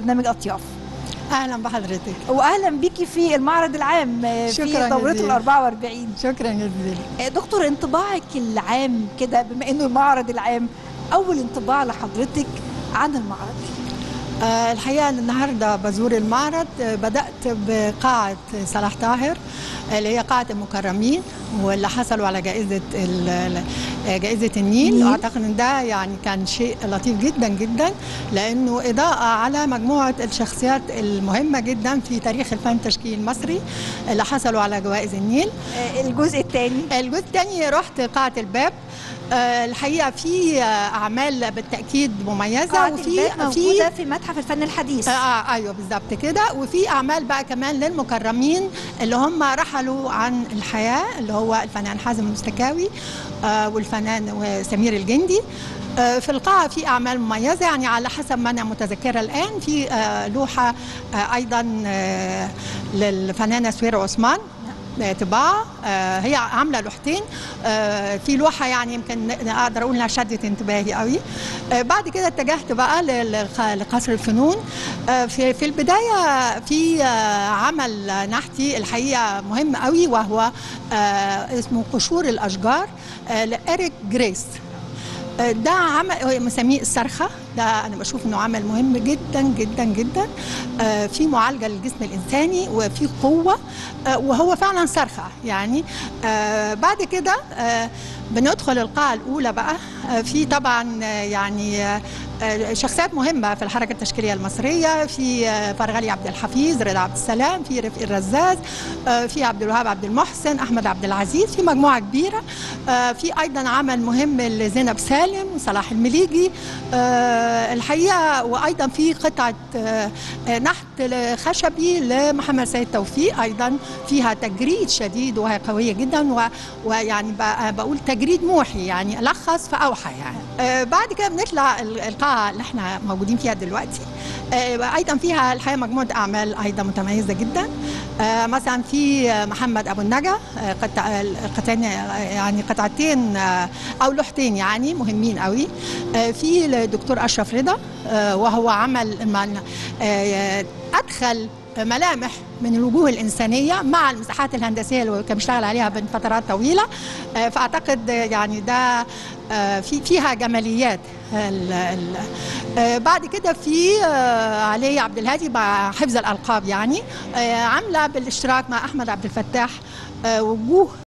برنامج اطياف اهلا بحضرتك واهلا بيكي في المعرض العام في شكراً دورته ال جزيلا. 44 شكرا جزيلا دكتور انطباعك العام كده بما انه المعرض العام اول انطباع لحضرتك عن المعرض آه الحقيقه أنا النهارده بزور المعرض آه بدات بقاعه صلاح طاهر آه، اللي هي قاعه المكرمين واللي حصلوا على جائزه ال- ال- آه، جائزه النيل النيل. واعتقد ان ده يعني كان شيء لطيف جدا جدا لانه اضاءه على مجموعه الشخصيات المهمه جدا في تاريخ الفن التشكيلي المصري اللي حصلوا على جوائز النيل آه، الجزء الثاني الجزء الثاني رحت قاعة الباب آه، الحقيقة في آه، أعمال بالتأكيد مميزة قاعة وفي الباب في موجودة في متحف الفن الحديث آه آه ايوه بالظبط كده وفي اعمال بقى كمان للمكرمين اللي هم رحلوا عن الحياه اللي هو الفنان حازم المستكاوي آه والفنان سمير الجندي آه في القاعة في أعمال مميزة يعني على حسب ما أنا متذكرة الآن في آه لوحة آه أيضا آه للفنانة سوير عثمان آه، طباعة آه، هي عاملة لوحتين آه، في لوحة يعني يمكن أقدر أقول إنها شدت انتباهي قوي آه، بعد كده اتجهت بقى لل- لقصر الفنون آه، في في البداية في آه، عمل نحتي الحقيقة مهم قوي وهو آه، اسمه قشور الأشجار آه، لإريك جريس آه، ده عمل هو مسميه الصرخه ده انا بشوف انه عمل مهم جدا جدا جدا آه، في معالجه للجسم الانساني وفي قوه آه، وهو فعلا صرخه يعني آه، بعد كده آه، بندخل القاعه الاولى بقى آه، في طبعا آه، يعني آه، آه، شخصيات مهمه في الحركه التشكيليه المصريه في آه، فرغلي عبد الحفيظ رضا عبد السلام في رفقي الرزاز آه، في عبد الوهاب عبد المحسن احمد عبد العزيز في مجموعه كبيره آه، في ايضا عمل مهم لزينب سالم وصلاح المليجي آه، الحقيقه وايضا في قطعه آه، آه، نحت خشبي لمحمد سيد توفيق ايضا فيها تجريد شديد وهي قويه جدا و- ويعني ب- بقول تجريد موحي يعني لخص فاوحى يعني آه، بعد كده بنطلع ال- القاعه اللي احنا موجودين فيها دلوقتي آه، ايضا فيها الحقيقه مجموعه اعمال ايضا متميزه جدا آه، مثلا في آه، محمد ابو النجا آه، قطع القطعين آه، يعني قطعتين آه، او لوحتين يعني مهمين قوي آه، في الدكتور اشرف رضا آه، وهو عمل من- آه، ادخل ملامح من الوجوه الإنسانية مع المساحات الهندسية اللي كان بيشتغل عليها من فترات طويلة آه، فأعتقد آه، يعني ده آه، في فيها جماليات ال- ال- آه، بعد كده في آه، علي عبد الهادي مع حفظ الألقاب يعني آه، عاملة بالاشتراك مع أحمد عبد الفتاح آه، وجوه